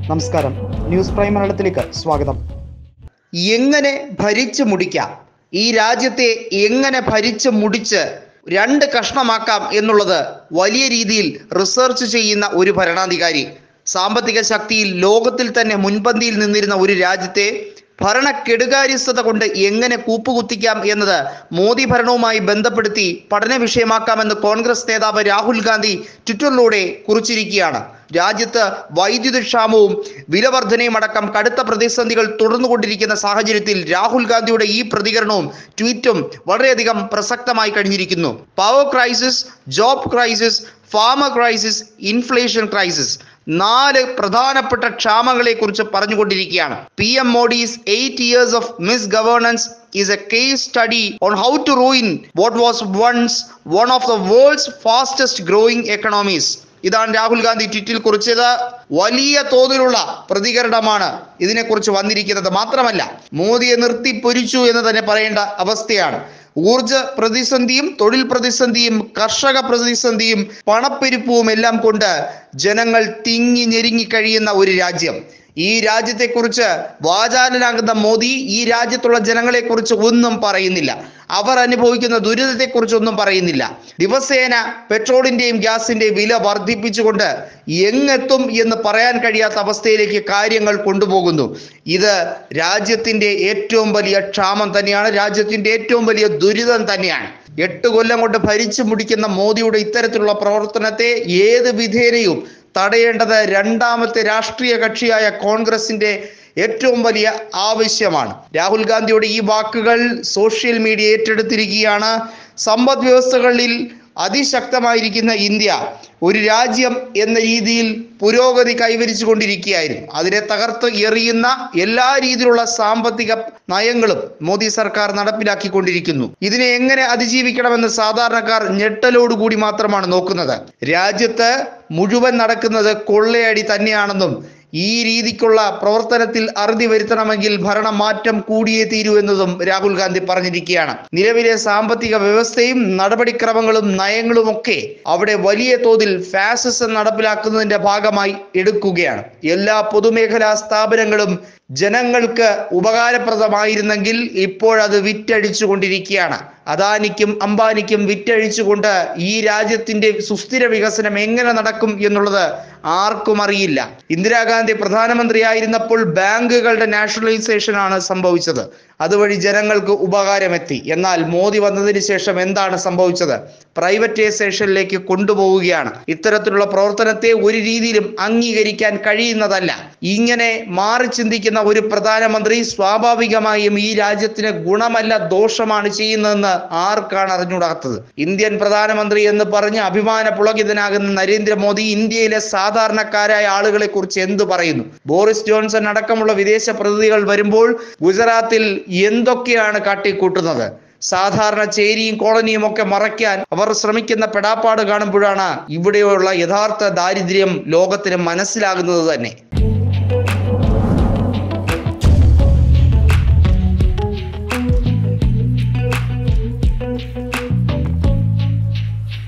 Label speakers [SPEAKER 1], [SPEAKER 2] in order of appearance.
[SPEAKER 1] നമസ്കാരം news prime മലയാളത്തിലേക്ക് സ്വാഗതം
[SPEAKER 2] എങ്ങനെ ഭരിച്ചു മുടിക്കാം ഈ രാജ്യത്തെ എങ്ങനെ ഭരിച്ചു മുടിച്ച് രണ്ട് കഷ്ണമാക്കാം എന്നുള്ളത് വലിയ രീതിയിൽ റിസർച്ച് ചെയ്യുന്ന ഒരു ഭരണാധികാരി സാമ്പത്തിക ശക്തിയിൽ ലോകത്തിൽ തന്നെ മുൻപന്തിയിൽ നിന്നിരുന്ന ഒരു രാജ്യത്തെ ഭരണ കെടുകാര്യസ്ഥത കൊണ്ട് എങ്ങനെ കൂപ്പുകുത്തിക്കാം എന്നത് മോദി ഭരണവുമായി ബന്ധപ്പെടുത്തി പഠന വിഷയമാക്കാമെന്ന് കോൺഗ്രസ് നേതാവ് രാഹുൽ ഗാന്ധി ട്വിറ്ററിലൂടെ കുറിച്ചിരിക്കുകയാണ് രാജ്യത്ത് വൈദ്യുതി ക്ഷാമവും വിലവർധനയും അടക്കം കടുത്ത പ്രതിസന്ധികൾ തുടർന്നുകൊണ്ടിരിക്കുന്ന സാഹചര്യത്തിൽ രാഹുൽ ഗാന്ധിയുടെ ഈ പ്രതികരണവും ട്വീറ്റും വളരെയധികം പ്രസക്തമായി കഴിഞ്ഞിരിക്കുന്നു power crisis job crisis farmer crisis inflation crisis നാല് പ്രധാനപ്പെട്ട ക്ഷാമങ്ങളെ കുറിച്ച് പറഞ്ഞുകൊണ്ടിരിക്കുകയാണ് P M Modi's eight years of misgovernance is a case study on how to ruin what was once one of the world's fastest growing economies ഇതാണ് രാഹുൽ ഗാന്ധി ട്വിറ്റിൽ കുറിച്ചത് വലിയ തോതിലുള്ള പ്രതികരണമാണ് ഇതിനെക്കുറിച്ച് വന്നിരിക്കുന്നത് മാത്രമല്ല മോദിയെ നിർത്തി പൊരിച്ചു എന്ന് തന്നെ പറയേണ്ട അവസ്ഥയാണ് ഊർജ പ്രതിസന്ധിയും തൊഴിൽ പ്രതിസന്ധിയും കർഷക പ്രതിസന്ധിയും പണപ്പെരുപ്പവും എല്ലാം കൊണ്ട് ജനങ്ങൾ തിങ്ങി ഞെരുങ്ങി കഴിയുന്ന ഒരു രാജ്യം ഈ രാജ്യത്തെക്കുറിച്ച് വാചാലനാകുന്ന മോദി ഈ രാജ്യത്തുള്ള ജനങ്ങളെക്കുറിച്ച് ഒന്നും പറയുന്നില്ല അവർ അനുഭവിക്കുന്ന ദുരിതത്തെക്കുറിച്ചൊന്നും പറയുന്നില്ല ദിവസേന പെട്രോളിന്റെയും ഗ്യാസിന്റെയും വില വർദ്ധിപ്പിച്ചുകൊണ്ട് എങ്ങെത്തും എന്ന് പറയാൻ കഴിയാത്ത അവസ്ഥയിലേക്ക് കാര്യങ്ങൾ കൊണ്ടുപോകുന്നു ഇത് രാജ്യത്തിന്റെ ഏറ്റവും വലിയ ക്ഷാമം തന്നെയാണ് രാജ്യത്തിന്റെ ഏറ്റവും വലിയ ദുരിതം തന്നെയാണ് എട്ട് കൊല്ലം കൊണ്ട് ഭരിച്ചു മുടിക്കുന്ന മോദിയുടെ ഇത്തരത്തിലുള്ള പ്രവർത്തനത്തെ ഏത് വിധേനയും തടയേണ്ടത് രണ്ടാമത്തെ രാഷ്ട്രീയ കക്ഷിയായ കോൺഗ്രസിന്റെ ഏറ്റവും വലിയ ആവശ്യമാണ് രാഹുൽ ഗാന്ധിയുടെ ഈ വാക്കുകൾ സോഷ്യൽ മീഡിയ ഏറ്റെടുത്തിരിക്കുകയാണ് സമ്പദ് വ്യവസ്ഥകളിൽ അതിശക്തമായിരിക്കുന്ന ഇന്ത്യ ഒരു രാജ്യം എന്ന രീതിയിൽ പുരോഗതി കൈവരിച്ചു കൊണ്ടിരിക്കുകയായിരുന്നു അതിനെ തകർത്ത് എറിയുന്ന എല്ലാ രീതിയിലുള്ള സാമ്പത്തിക നയങ്ങളും മോദി സർക്കാർ നടപ്പിലാക്കിക്കൊണ്ടിരിക്കുന്നു ഇതിനെ എങ്ങനെ അതിജീവിക്കണമെന്ന് സാധാരണക്കാർ ഞെട്ടലോടുകൂടി മാത്രമാണ് നോക്കുന്നത് രാജ്യത്ത് മുഴുവൻ നടക്കുന്നത് കൊള്ളയടി തന്നെയാണെന്നും ഈ രീതിക്കുള്ള പ്രവർത്തനത്തിൽ അറുതി വരുത്തണമെങ്കിൽ ഭരണമാറ്റം കൂടിയേ തീരൂ എന്നതും രാഹുൽ ഗാന്ധി പറഞ്ഞിരിക്കുകയാണ് നിലവിലെ സാമ്പത്തിക വ്യവസ്ഥയും നടപടിക്രമങ്ങളും നയങ്ങളും ഒക്കെ അവിടെ വലിയ തോതിൽ ഫാസിസം നടപ്പിലാക്കുന്നതിന്റെ ഭാഗമായി എടുക്കുകയാണ് എല്ലാ പൊതുമേഖലാ സ്ഥാപനങ്ങളും ജനങ്ങൾക്ക് ഉപകാരപ്രദമായിരുന്നെങ്കിൽ ഇപ്പോഴത് വിറ്റഴിച്ചു കൊണ്ടിരിക്കുകയാണ് അദാനിക്കും അംബാനിക്കും വിറ്റഴിച്ചുകൊണ്ട് ഈ രാജ്യത്തിന്റെ സുസ്ഥിര വികസനം എങ്ങനെ നടക്കും എന്നുള്ളത് ആർക്കും അറിയില്ല ഇന്ദിരാഗാന്ധി പ്രധാനമന്ത്രിയായിരുന്നപ്പോൾ ബാങ്കുകളുടെ നാഷണലൈസേഷൻ ആണ് സംഭവിച്ചത് അതുവഴി ജനങ്ങൾക്ക് ഉപകാരമെത്തി എന്നാൽ മോദി വന്നതിന് ശേഷം എന്താണ് സംഭവിച്ചത് പ്രൈവറ്റൈസേഷനിലേക്ക് കൊണ്ടുപോവുകയാണ് ഇത്തരത്തിലുള്ള പ്രവർത്തനത്തെ ഒരു രീതിയിലും അംഗീകരിക്കാൻ കഴിയുന്നതല്ല ഇങ്ങനെ മാറി ചിന്തിക്കുന്ന ഒരു പ്രധാനമന്ത്രി സ്വാഭാവികമായും ഈ രാജ്യത്തിന് ഗുണമല്ല ദോഷമാണ് ചെയ്യുന്നതെന്ന് ആർക്കാണ് അറിഞ്ഞുകൂടാത്തത് ഇന്ത്യൻ പ്രധാനമന്ത്രി എന്ന് പറഞ്ഞ് അഭിമാന പുളകിതനാകുന്ന നരേന്ദ്രമോദി ഇന്ത്യയിലെ സാധാരണക്കാരായ ആളുകളെ കുറിച്ച് എന്ത് പറയുന്നു ബോറിസ് ജോൺസൺ അടക്കമുള്ള വിദേശ പ്രതിനിധികൾ വരുമ്പോൾ ഗുജറാത്തിൽ എന്തൊക്കെയാണ് കാട്ടിക്കൂട്ടുന്നത് സാധാരണ ചേരിയും കോളനിയും ഒക്കെ മറയ്ക്കാൻ അവർ ശ്രമിക്കുന്ന പെടാപ്പാട് കാണുമ്പോഴാണ് ഇവിടെയുള്ള യഥാർത്ഥ ദാരിദ്ര്യം ലോകത്തിന് മനസ്സിലാകുന്നത് തന്നെ